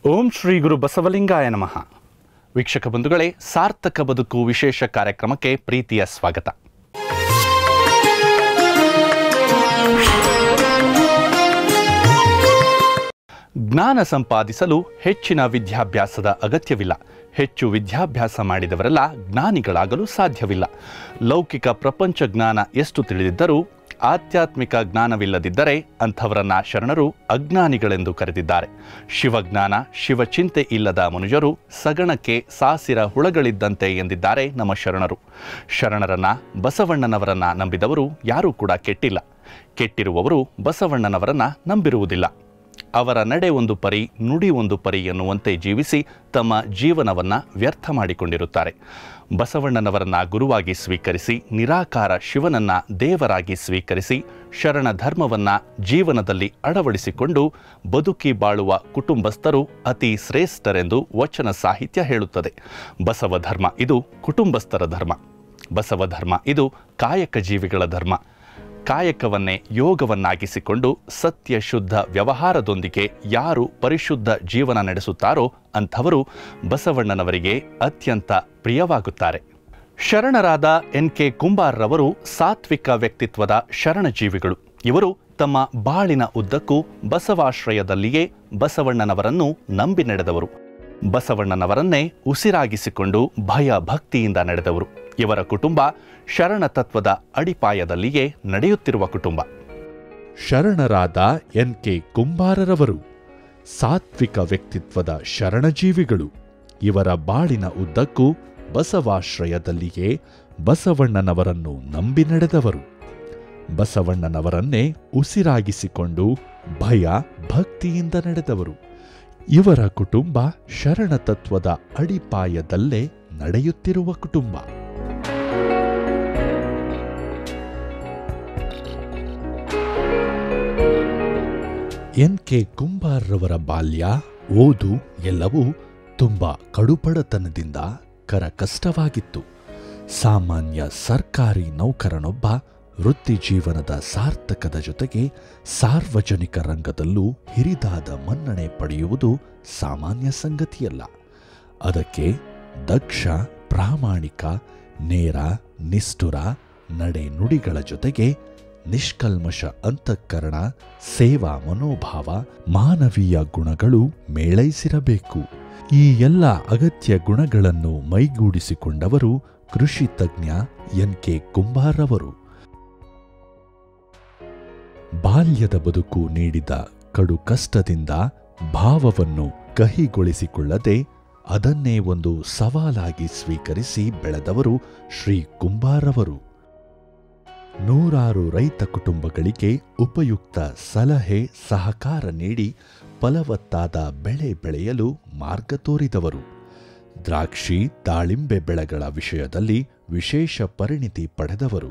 ಓಂ ಶ್ರೀ ಗುರು ಬಸವಲಿಂಗಾಯ ನಮಃ ವೀಕ್ಷಕ ಬಂಧುಗಳೇ ಸಾರ್ಥಕ ಬದುಕು ವಿಶೇಷ ಕಾರ್ಯಕ್ರಮಕ್ಕೆ ಪ್ರೀತಿಯ ಸ್ವಾಗತ ಜ್ಞಾನ ಸಂಪಾದಿಸಲು ಹೆಚ್ಚಿನ ವಿದ್ಯಾಭ್ಯಾಸದ ಅಗತ್ಯವಿಲ್ಲ ಹೆಚ್ಚು ವಿದ್ಯಾಭ್ಯಾಸ ಮಾಡಿದವರೆಲ್ಲ ಜ್ಞಾನಿಗಳಾಗಲು ಸಾಧ್ಯವಿಲ್ಲ ಲೌಕಿಕ ಪ್ರಪಂಚ ಜ್ಞಾನ ಎಷ್ಟು ತಿಳಿದಿದ್ದರೂ ಆಧ್ಯಾತ್ಮಿಕ ಜ್ಞಾನವಿಲ್ಲದಿದ್ದರೆ ಅಂಥವರನ್ನ ಶರಣರು ಅಜ್ಞಾನಿಗಳೆಂದು ಕರೆದಿದ್ದಾರೆ ಶಿವಜ್ಞಾನ ಶಿವಚಿಂತೆ ಇಲ್ಲದ ಮನುಜರು ಸಗಣಕ್ಕೆ ಸಾಸಿರ ಹುಳಗಳಿದ್ದಂತೆ ಎಂದಿದ್ದಾರೆ ನಮ್ಮ ಶರಣರು ಶರಣರನ್ನ ಬಸವಣ್ಣನವರನ್ನ ನಂಬಿದವರು ಯಾರೂ ಕೂಡ ಕೆಟ್ಟಿಲ್ಲ ಕೆಟ್ಟಿರುವವರು ಬಸವಣ್ಣನವರನ್ನ ನಂಬಿರುವುದಿಲ್ಲ ಅವರ ನಡೆ ಒಂದು ಪರಿ ನುಡಿ ಒಂದು ಪರಿ ಎನ್ನುವಂತೆ ಜೀವಿಸಿ ತಮ್ಮ ಜೀವನವನ್ನ ವ್ಯರ್ಥ ಮಾಡಿಕೊಂಡಿರುತ್ತಾರೆ ಬಸವಣ್ಣನವರನ್ನ ಗುರುವಾಗಿ ಸ್ವೀಕರಿಸಿ ನಿರಾಕಾರ ಶಿವನನ್ನ ದೇವರಾಗಿ ಸ್ವೀಕರಿಸಿ ಶರಣ ಧರ್ಮವನ್ನ ಜೀವನದಲ್ಲಿ ಅಳವಡಿಸಿಕೊಂಡು ಬದುಕಿ ಬಾಳುವ ಕುಟುಂಬಸ್ಥರು ಅತಿ ಶ್ರೇಷ್ಠರೆಂದು ವಚನ ಸಾಹಿತ್ಯ ಹೇಳುತ್ತದೆ ಬಸವ ಧರ್ಮ ಇದು ಕುಟುಂಬಸ್ಥರ ಧರ್ಮ ಬಸವ ಧರ್ಮ ಇದು ಕಾಯಕ ಜೀವಿಗಳ ಧರ್ಮ ಕಾಯಕವನ್ನೇ ಯೋಗವನ್ನಾಗಿಸಿಕೊಂಡು ಸತ್ಯ ಶುದ್ಧ ವ್ಯವಹಾರದೊಂದಿಗೆ ಯಾರು ಪರಿಶುದ್ಧ ಜೀವನ ನಡೆಸುತ್ತಾರೋ ಅಂಥವರು ಬಸವಣ್ಣನವರಿಗೆ ಅತ್ಯಂತ ಪ್ರಿಯವಾಗುತ್ತಾರೆ ಶರಣರಾದ ಎನ್ ಕೆ ಕುಂಬಾರ್ರವರು ಸಾತ್ವಿಕ ವ್ಯಕ್ತಿತ್ವದ ಶರಣಜೀವಿಗಳು ಇವರು ತಮ್ಮ ಬಾಳಿನ ಉದ್ದಕ್ಕೂ ಬಸವಾಶ್ರಯದಲ್ಲಿಯೇ ಬಸವಣ್ಣನವರನ್ನು ನಂಬಿ ನಡೆದವರು ಬಸವಣ್ಣನವರನ್ನೇ ಉಸಿರಾಗಿಸಿಕೊಂಡು ಭಯ ಭಕ್ತಿಯಿಂದ ನಡೆದವರು ಇವರ ಕುಟುಂಬ ಶರಣ ತತ್ವದ ಅಡಿಪಾಯದಲ್ಲಿಯೇ ನಡೆಯುತ್ತಿರುವ ಕುಟುಂಬ ಶರಣರಾದ ಎನ್ ಕೆ ಕುಂಬಾರರವರು ಸಾತ್ವಿಕ ವ್ಯಕ್ತಿತ್ವದ ಶರಣಜೀವಿಗಳು ಇವರ ಬಾಳಿನ ಉದ್ದಕ್ಕೂ ಬಸವಾಶ್ರಯದಲ್ಲಿಯೇ ಬಸವಣ್ಣನವರನ್ನು ನಂಬಿ ನಡೆದವರು ಬಸವಣ್ಣನವರನ್ನೇ ಉಸಿರಾಗಿಸಿಕೊಂಡು ಭಯ ಭಕ್ತಿಯಿಂದ ನಡೆದವರು ಇವರ ಕುಟುಂಬ ಶರಣತತ್ವದ ಅಡಿಪಾಯದಲ್ಲೇ ನಡೆಯುತ್ತಿರುವ ಕುಟುಂಬ ಎನ್ ಕೆ ಕುಂಬಾರ್ರವರ ಬಾಲ್ಯ ಓದು ಎಲ್ಲವೂ ತುಂಬ ಕಡುಬಡತನದಿಂದ ಕರಕಷ್ಟವಾಗಿತ್ತು ಸಾಮಾನ್ಯ ಸರ್ಕಾರಿ ನೌಕರನೊಬ್ಬ ವೃತ್ತಿ ಜೀವನದ ಸಾರ್ಥಕದ ಜೊತೆಗೆ ಸಾರ್ವಜನಿಕ ರಂಗದಲ್ಲೂ ಹಿರಿದಾದ ಮನ್ನಣೆ ಪಡೆಯುವುದು ಸಾಮಾನ್ಯ ಸಂಗತಿಯಲ್ಲ ಅದಕ್ಕೆ ದಕ್ಷ ಪ್ರಾಮಾಣಿಕ ನೇರ ನಿಷ್ಠುರ ನಡೆ ನುಡಿಗಳ ಜೊತೆಗೆ ನಿಷ್ಕಲ್ಮಶ ಅಂತಃಕರಣ ಸೇವಾ ಮನೋಭಾವ ಮಾನವೀಯ ಗುಣಗಳು ಮೇಳೈಸಿರಬೇಕು ಈ ಎಲ್ಲ ಅಗತ್ಯ ಗುಣಗಳನ್ನು ಮೈಗೂಡಿಸಿಕೊಂಡವರು ಕೃಷಿ ತಜ್ಞ ಎನ್ ಕೆ ಕುಂಬಾರವರು ಬಾಲ್ಯದ ಬದುಕು ನೀಡಿದ ಕಡು ಕಷ್ಟದಿಂದ ಭಾವವನ್ನು ಕಹಿಗೊಳಿಸಿಕೊಳ್ಳದೆ ಅದನ್ನೇ ಒಂದು ಸವಾಲಾಗಿ ಸ್ವೀಕರಿಸಿ ಬೆಳೆದವರು ಶ್ರೀ ಕುಂಬಾರವರು ನೂರಾರು ರೈತ ಕುಟುಂಬಗಳಿಗೆ ಉಪಯುಕ್ತ ಸಲಹೆ ಸಹಕಾರ ನೀಡಿ ಫಲವತ್ತಾದ ಬೆಳೆ ಬೆಳೆಯಲು ಮಾರ್ಗ ತೋರಿದವರು ದ್ರಾಕ್ಷಿ ದಾಳಿಂಬೆ ಬೆಳೆಗಳ ವಿಷಯದಲ್ಲಿ ವಿಶೇಷ ಪರಿಣಿತಿ ಪಡೆದವರು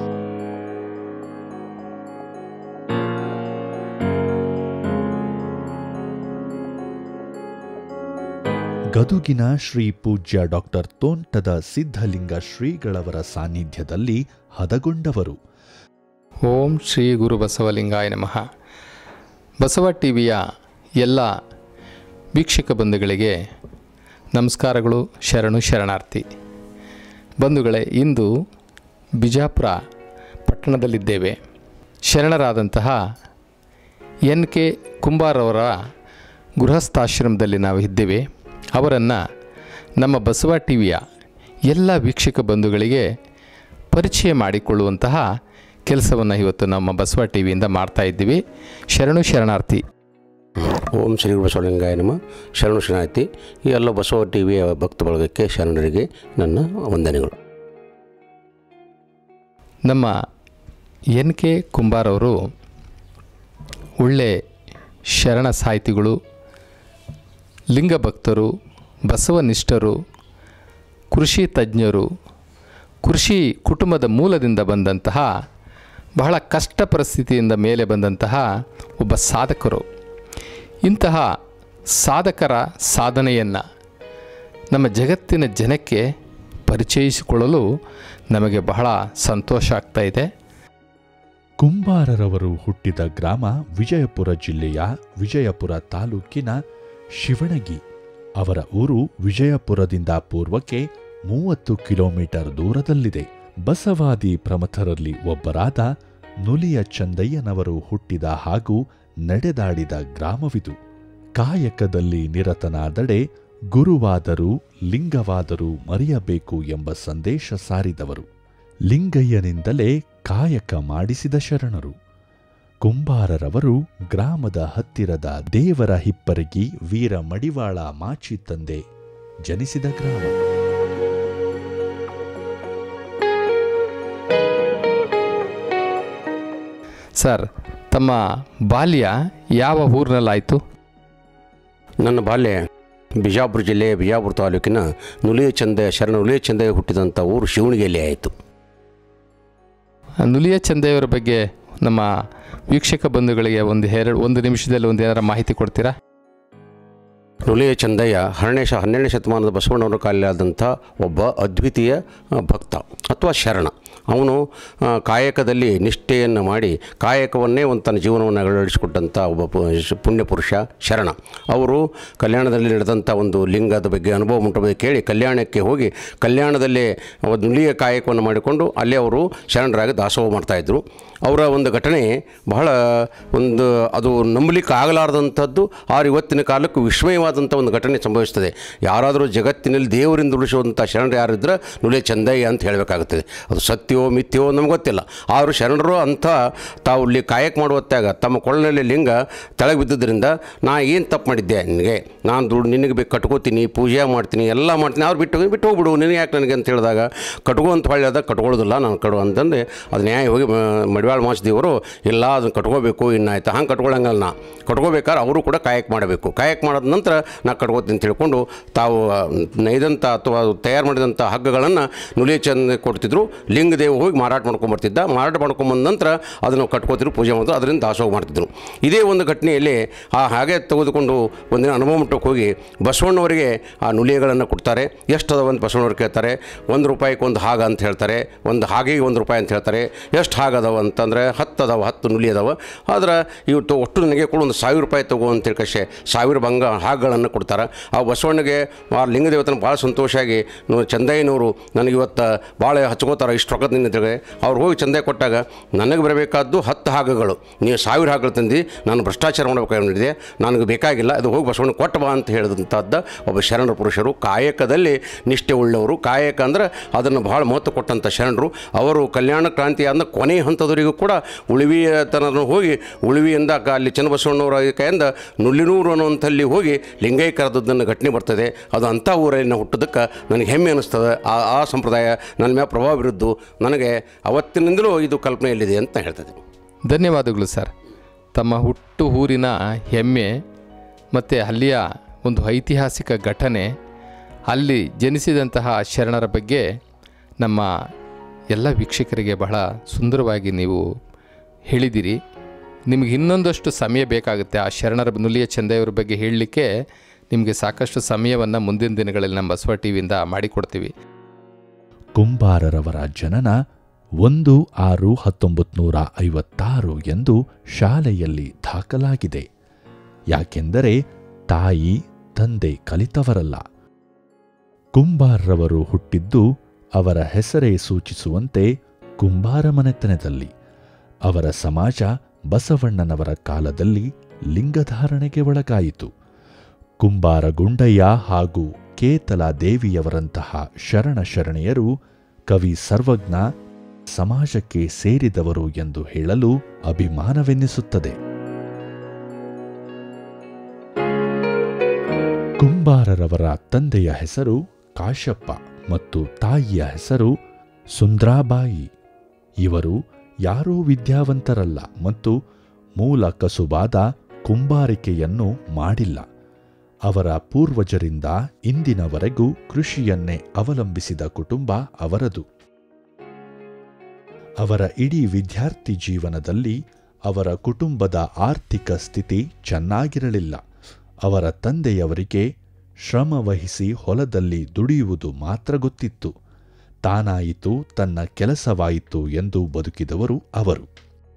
ಗದುಗಿನ ಶ್ರೀ ಪೂಜ್ಯ ಡಾಕ್ಟರ್ ತೋಂಟದ ಸಿದ್ಧಲಿಂಗ ಶ್ರೀಗಳವರ ಸಾನ್ನಿಧ್ಯದಲ್ಲಿ ಹದಗೊಂಡವರು ಓಂ ಶ್ರೀ ಗುರು ಬಸವಲಿಂಗಾಯ ನಮಃ ಬಸವ ಟಿವಿಯ ಎಲ್ಲ ವೀಕ್ಷಕ ಬಂಧುಗಳಿಗೆ ನಮಸ್ಕಾರಗಳು ಶರಣು ಶರಣಾರ್ಥಿ ಬಂಧುಗಳೇ ಇಂದು ಬಿಜಾಪುರ ಪಟ್ಟಣದಲ್ಲಿದ್ದೇವೆ ಶರಣರಾದಂತಹ ಎನ್ ಕೆ ಕುಂಬಾರವರ ಗೃಹಸ್ಥಾಶ್ರಮದಲ್ಲಿ ನಾವು ಇದ್ದೇವೆ ಅವರನ್ನು ನಮ್ಮ ಬಸವ ಟಿವಿಯ ಎಲ್ಲ ವೀಕ್ಷಕ ಬಂಧುಗಳಿಗೆ ಪರಿಚಯ ಮಾಡಿಕೊಳ್ಳುವಂತಹ ಕೆಲಸವನ್ನು ಇವತ್ತು ನಮ್ಮ ಬಸವ ಟಿ ವಿಯಿಂದ ಮಾಡ್ತಾ ಇದ್ದೀವಿ ಶರಣು ಶರಣಾರ್ಥಿ ಓಂ ಶ್ರೀ ಬಸವಲಿಂಗಾಯ ನಮ ಶರಣು ಶರಣಾರ್ಥಿ ಈ ಎಲ್ಲ ಬಸವ ಟಿ ವಿಯ ಭಕ್ತ ಬಳಗಕ್ಕೆ ಶರಣರಿಗೆ ನನ್ನ ವಂದನೆಗಳು ನಮ್ಮ ಎನ್ ಕೆ ಕುಂಬಾರ್ ಅವರು ಒಳ್ಳೆ ಶರಣ ಸಾಹಿತಿಗಳು ಲಿಂಗ ಭಕ್ತರು ಬಸವನಿಷ್ಠರು ಕೃಷಿ ತಜ್ಞರು ಕೃಷಿ ಕುಟುಂಬದ ಮೂಲದಿಂದ ಬಂದಂತಹ ಬಹಳ ಕಷ್ಟ ಪರಿಸ್ಥಿತಿಯಿಂದ ಮೇಲೆ ಬಂದಂತಹ ಒಬ್ಬ ಸಾಧಕರು ಇಂತಹ ಸಾಧಕರ ಸಾಧನೆಯನ್ನು ನಮ್ಮ ಜಗತ್ತಿನ ಜನಕ್ಕೆ ಪರಿಚಯಿಸಿಕೊಳ್ಳಲು ನಮಗೆ ಬಹಳ ಸಂತೋಷ ಆಗ್ತಾ ಇದೆ ಕುಂಬಾರರವರು ಹುಟ್ಟಿದ ಗ್ರಾಮ ವಿಜಯಪುರ ಜಿಲ್ಲೆಯ ವಿಜಯಪುರ ತಾಲೂಕಿನ ಶಿವಣಗಿ ಅವರ ಊರು ವಿಜಯಪುರದಿಂದ ಪೂರ್ವಕ್ಕೆ ಮೂವತ್ತು ಕಿಲೋಮೀಟರ್ ದೂರದಲ್ಲಿದೆ ಬಸವಾದಿ ಪ್ರಮಥರಲ್ಲಿ ಒಬ್ಬರಾದ ನುಲಿಯ ಚಂದಯ್ಯನವರು ಹುಟ್ಟಿದ ಹಾಗೂ ನಡೆದಾಡಿದ ಗ್ರಾಮವಿದು ಕಾಯಕದಲ್ಲಿ ನಿರತನಾದಡೆ ಗುರುವಾದರೂ ಲಿಂಗವಾದರೂ ಮರೆಯಬೇಕು ಎಂಬ ಸಂದೇಶ ಸಾರಿದವರು ಲಿಂಗಯ್ಯನಿಂದಲೇ ಕಾಯಕ ಮಾಡಿಸಿದ ಶರಣರು ಕುಂಬಾರರವರು ಗ್ರಾಮದ ಹತ್ತಿರದ ದೇವರ ಹಿಪ್ಪರಗಿ ವೀರ ಮಡಿವಾಳ ಮಾಚಿ ತಂದೆ ಜನಿಸಿದ ಗ್ರಾಮ ಸರ್ ತಮ್ಮ ಬಾಲ್ಯ ಯಾವ ಊರಿನಲ್ಲಾಯಿತು ನನ್ನ ಬಾಲ್ಯ ಬಿಜಾಪುರ ಜಿಲ್ಲೆಯ ಬಿಜಾಪುರ ತಾಲೂಕಿನ ನುಲಿಯ ಚಂದ ಶರಣ ನುಲಿಯ ಚಂದಯ್ಯ ಹುಟ್ಟಿದಂಥ ಊರು ಶಿವಣಗಿಯಲ್ಲಿ ಆಯಿತು ನುಲಿಯ ಚಂದೆಯವರ ಬಗ್ಗೆ ನಮ್ಮ ವೀಕ್ಷಕ ಬಂಧುಗಳಿಗೆ ಒಂದು ಎರಡು ಒಂದು ನಿಮಿಷದಲ್ಲಿ ಒಂದು ಏನಾರ ಮಾಹಿತಿ ಕೊಡ್ತೀರಾ ನುಲಿಯ ಚಂದಯ್ಯ ಹನ್ನೆರಡನೇ ಶ ಹನ್ನೆರಡನೇ ಶತಮಾನದ ಬಸವಣ್ಣವರ ಕಾಲದಾದಂಥ ಒಬ್ಬ ಅದ್ವಿತೀಯ ಆ, ಭಕ್ತ ಅಥವಾ ಶರಣ ಅವನು ಆ, ಕಾಯಕದಲ್ಲಿ ನಿಷ್ಠೆಯನ್ನು ಮಾಡಿ ಕಾಯಕವನ್ನೇ ಒಂದು ತನ್ನ ಜೀವನವನ್ನು ಅಳವಡಿಸಿಕೊಟ್ಟಂಥ ಒಬ್ಬ ಪು- ಪುಣ್ಯ ಪುರುಷ ಶರಣ ಅವರು ಕಲ್ಯಾಣದಲ್ಲಿ ನಡೆದಂಥ ಒಂದು ಲಿಂಗದ ಬಗ್ಗೆ ಅನುಭವ ಮುಂಟು ಕೇಳಿ ಕಲ್ಯಾಣಕ್ಕೆ ಹೋಗಿ ಕಲ್ಯಾಣದಲ್ಲೇ ಒಂದು ನುಲಿಯ ಕಾಯಕವನ್ನು ಮಾಡಿಕೊಂಡು ಅಲ್ಲೇ ಅವರು ಶರಣರಾಗಿ ದಾಸೋಹ ಮಾಡ್ತಾಯಿದ್ರು ಅವರ ಒಂದು ಘಟನೆ ಬಹಳ ಒಂದು ಅದು ನಂಬಲಿಕ್ಕೆ ಆಗಲಾರದಂಥದ್ದು ಆರು ಇವತ್ತಿನ ಕಾಲಕ್ಕೂ ವಿಸ್ಮಯವಾದಂಥ ಒಂದು ಘಟನೆ ಸಂಭವಿಸ್ತದೆ ಯಾರಾದರೂ ಜಗತ್ತಿನಲ್ಲಿ ದೇವರಿಂದ ಉಳಿಸುವಂಥ ಶರಣರು ಯಾರಿದ್ರೆ ನುಲೆ ಚಂದಯ್ಯ ಅಂತ ಹೇಳಬೇಕಾಗುತ್ತದೆ ಅದು ಸತ್ಯವೋ ಮಿಥ್ಯವೋ ನಮ್ಗೆ ಗೊತ್ತಿಲ್ಲ ಆದರೂ ಶರಣರು ಅಂಥ ತಾವು ಇಲ್ಲಿ ಕಾಯಕ ಮಾಡುವತ್ತಾಗ ತಮ್ಮ ಕೊಳ್ಳನಲ್ಲಿ ಲಿಂಗ ತೆಳಗೆ ಬಿದ್ದುದರಿಂದ ನಾ ಏನು ತಪ್ಪು ಮಾಡಿದ್ದೆ ನಿನಗೆ ನಾನು ದುಡ್ಡು ನಿನಗೆ ಬೇಕು ಕಟ್ಕೋತೀನಿ ಪೂಜೆ ಮಾಡ್ತೀನಿ ಎಲ್ಲ ಮಾಡ್ತೀನಿ ಅವ್ರು ಬಿಟ್ಟು ಬಿಟ್ಟು ಹೋಗ್ಬಿಡು ನಿನಗೆ ಯಾಕೆ ನನಗೆ ಅಂತ ಹೇಳಿದಾಗ ಕಟ್ಕೋ ಅಂತ ಹೊಳ್ಳಿದ ಕಟ್ಕೊಳ್ಳೋದಿಲ್ಲ ನಾನು ಕಡು ಅಂತಂದು ಅದು ನ್ಯಾಯ ಹೋಗಿ ಮ- ಮಡಿವಾಳ ಮಾಸ್ದೇವರು ಇಲ್ಲ ಅದನ್ನು ಕಟ್ಕೋಬೇಕು ಇನ್ನಾಯ್ತು ಹಂಗೆ ಕಟ್ಕೊಳ್ಳಂಗಲ್ಲ ನಾ ಕಟ್ಕೋಬೇಕಾದ್ರೆ ಅವರು ಕೂಡ ಕಾಯಕ ಮಾಡಬೇಕು ಕಾಯಕ ಮಾಡಿದ ನಂತರ ನಾ ಕಟ್ಕೋತೀನಿ ಅಂತ ತಿಳ್ಕೊಂಡು ತಾವು ಆ, ನೈದಂಥ ಅಥವಾ ತಯಾರು ಮಾಡಿದಂಥ ಹಗ್ಗಗಳನ್ನು ನುಲಿಯ ಚಂದ ಕೊಡ್ತಿದ್ರು ಲಿಂಗದೇವ ಹೋಗಿ ಮಾರಾಟ ಮಾಡ್ಕೊಂಬರ್ತಿದ್ದ ಮಾರಾಟ ಮಾಡ್ಕೊಂಬಂದ ನಂತರ ಅದನ್ನು ಕಟ್ಕೋತಿದ್ರು ಪೂಜೆ ಮಾಡಿದ್ರು ಅದರಿಂದ ದಾಸೋಹ ಮಾಡ್ತಿದ್ರು ಇದೇ ಒಂದು ಘಟನೆಯಲ್ಲಿ ಆ ಹಾಗೆ ತೆಗೆದುಕೊಂಡು ಒಂದಿನ ಅನುಭವ ಮಟ್ಟಕ್ಕೆ ಹೋಗಿ ಬಸವಣ್ಣವರಿಗೆ ಆ ನುಲಿಯಗಳನ್ನು ಕೊಡ್ತಾರೆ ಎಷ್ಟು ಅದಾವ ಅಂತ ಬಸವಣ್ಣವ್ರು ಕೇಳ್ತಾರೆ ಒಂದು ರೂಪಾಯಿಗೆ ಒಂದು ಹಾಗ ಅಂತ ಹೇಳ್ತಾರೆ ಒಂದು ಹಾಗೆಗೆ ಒಂದು ರೂಪಾಯಿ ಅಂತ ಹೇಳ್ತಾರೆ ಎಷ್ಟು ಹಾಗ ಅದಾವ ಅಂತಂದರೆ ಹತ್ತು ಅದಾವ ಹತ್ತು ನುಲಿ ಅದಾವ ಆದ್ರೆ ಇವತ್ತು ಒಟ್ಟು ನನಗೆ ಕೂಡ ಒಂದು ಸಾವಿರ ರೂಪಾಯಿ ತಗೋ ಅಂತೇಳಿ ಕಷೆ ಸಾವಿರ ಬಂಗ ಹಾಗಗಳನ್ನು ಕೊಡ್ತಾರೆ ಆ ಬಸವಣ್ಣಗೆ ಆ ಲಿಂಗದೇವತನ ಭಾಳ ಸಂತೋಷ ಆಗಿ ನೀವು ಚಂದಯ್ಯನವರು ನನಗೆ ಇವತ್ತು ಭಾಳ ಹಚ್ಕೋತಾರೆ ಇಷ್ಟು ರೊಕ್ಕದಿಂದ ಅಂತೇಳಿ ಅವ್ರು ಹೋಗಿ ಚಂದಯ್ಯ ಕೊಟ್ಟಾಗ ನನಗೆ ಬರಬೇಕಾದ್ದು ಹತ್ತು ಹಾಗಗಳು ನೀವು ಸಾವಿರ ಹಾಗಗಳು ತಂದು ನಾನು ಭ್ರಷ್ಟಾಚಾರ ಮಾಡಬೇಕಾಗಿದೆ ನನಗೆ ಬೇಕಾಗಿಲ್ಲ ಅದು ಹೋಗಿ ಬಸವಣ್ಣ ಕೊಟ್ಟ ಬಾ ಅಂತ ಹೇಳಿದಂಥದ್ದು ಒಬ್ಬ ಶರಣರ ಪುರುಷರು ಕಾಯಕದಲ್ಲಿ ನಿಷ್ಠೆ ಉಳ್ಳವರು ಕಾಯಕ ಅಂದ್ರೆ ಅದನ್ನು ಭಾಳ ಮಹತ್ವ ಕೊಟ್ಟಂಥ ಶರಣರು ಅವರು ಕಲ್ಯಾಣ ಕ್ರಾಂತಿ ಅಂದ ಕೊನೆಯ ಹಂತದವರೆಗೂ ಕೂಡ ಉಳಿವಿಯ ತನಕ ಹೋಗಿ ಉಳಿವಿಯಿಂದ ಕ- ಅಲ್ಲಿ ಚನ್ನಬಸವಣ್ಣವರ ಕೈಯಿಂದ ನುಲ್ಲಿನೂರು ಅನ್ನುವಂಥಲ್ಲಿ ಹೋಗಿ ಲಿಂಗೈ ಕರೆದದ್ದನ್ನು ಘಟನೆ ಬರ್ತದೆ ಅದು ಅಂಥ ಊರಲ್ಲಿ ಹುಟ್ಟೋದಕ್ಕೆ ನನಗೆ ಹೆಮ್ಮೆ ಅನ್ನಿಸ್ತದೆ ಆ ಆ ಸಂಪ್ರದಾಯ ನನ್ನ ಮೇಲೆ ಪ್ರಭಾವ ಬೀರಿದ್ದು ನನಗೆ ಅವತ್ತಿನಿಂದಲೂ ಇದು ಕಲ್ಪನೆಯಲ್ಲಿದೆ ಅಂತ ಹೇಳ್ತದೆ ಧನ್ಯವಾದಗಳು ಸರ್ ತಮ್ಮ ಹುಟ್ಟು ಊರಿನ ಹೆಮ್ಮೆ ಮತ್ತು ಅಲ್ಲಿಯ ಒಂದು ಐತಿಹಾಸಿಕ ಘಟನೆ ಅಲ್ಲಿ ಜನಿಸಿದಂತಹ ಶರಣರ ಬಗ್ಗೆ ನಮ್ಮ ಎಲ್ಲ ವೀಕ್ಷಕರಿಗೆ ಬಹಳ ಸುಂದರವಾಗಿ ನೀವು ಹೇಳಿದಿರಿ ನಿಮಗೆ ಇನ್ನೊಂದಷ್ಟು ಸಮಯ ಬೇಕಾಗುತ್ತೆ ಆ ಶರಣರ ನುಲಿಯ ಚಂದೆಯವರ ಬಗ್ಗೆ ಹೇಳಲಿಕ್ಕೆ ನಿಮಗೆ ಸಾಕಷ್ಟು ಸಮಯವನ್ನು ಮುಂದಿನ ದಿನಗಳಲ್ಲಿ ನಮ್ಮ ಬಸವ ಟಿ ವಿಯಿಂದ ಮಾಡಿಕೊಡ್ತೀವಿ ಕುಂಬಾರರವರ ಜನನ ಒಂದು ಆರು ಹತ್ತೊಂಬತ್ತು ನೂರ ಐವತ್ತಾರು ಎಂದು ಶಾಲೆಯಲ್ಲಿ ದಾಖಲಾಗಿದೆ ಯಾಕೆಂದರೆ ತಾಯಿ ತಂದೆ ಕಲಿತವರಲ್ಲ ಕುಂಬಾರರವರು ಹುಟ್ಟಿದ್ದು ಅವರ ಹೆಸರೇ ಸೂಚಿಸುವಂತೆ ಕುಂಬಾರ ಮನೆತನದಲ್ಲಿ ಅವರ ಸಮಾಜ ಬಸವಣ್ಣನವರ ಕಾಲದಲ್ಲಿ ಲಿಂಗಧಾರಣೆಗೆ ಒಳಗಾಯಿತು ಕುಂಬಾರ ಗುಂಡಯ್ಯ ಹಾಗೂ ಕೇತಲ ದೇವಿಯವರಂತಹ ಶರಣ ಶರಣೆಯರು ಕವಿ ಸರ್ವಜ್ಞ ಸಮಾಜಕ್ಕೆ ಸೇರಿದವರು ಎಂದು ಹೇಳಲು ಅಭಿಮಾನವೆನ್ನಿಸುತ್ತದೆ ಕುಂಬಾರರವರ ತಂದೆಯ ಹೆಸರು ಕಾಶಪ್ಪ ಮತ್ತು ತಾಯಿಯ ಹೆಸರು ಸುಂದ್ರಾಬಾಯಿ ಇವರು ಯಾರೂ ವಿದ್ಯಾವಂತರಲ್ಲ ಮತ್ತು ಮೂಲ ಕಸುಬಾದ ಕುಂಬಾರಿಕೆಯನ್ನು ಮಾಡಿಲ್ಲ ಅವರ ಪೂರ್ವಜರಿಂದ ಇಂದಿನವರೆಗೂ ಕೃಷಿಯನ್ನೇ ಅವಲಂಬಿಸಿದ ಕುಟುಂಬ ಅವರದು ಅವರ ಇಡೀ ವಿದ್ಯಾರ್ಥಿ ಜೀವನದಲ್ಲಿ ಅವರ ಕುಟುಂಬದ ಆರ್ಥಿಕ ಸ್ಥಿತಿ ಚೆನ್ನಾಗಿರಲಿಲ್ಲ ಅವರ ತಂದೆಯವರಿಗೆ ಶ್ರಮವಹಿಸಿ ಹೊಲದಲ್ಲಿ ದುಡಿಯುವುದು ಮಾತ್ರ ಗೊತ್ತಿತ್ತು ತಾನಾಯಿತು ತನ್ನ ಕೆಲಸವಾಯಿತು ಎಂದು ಬದುಕಿದವರು ಅವರು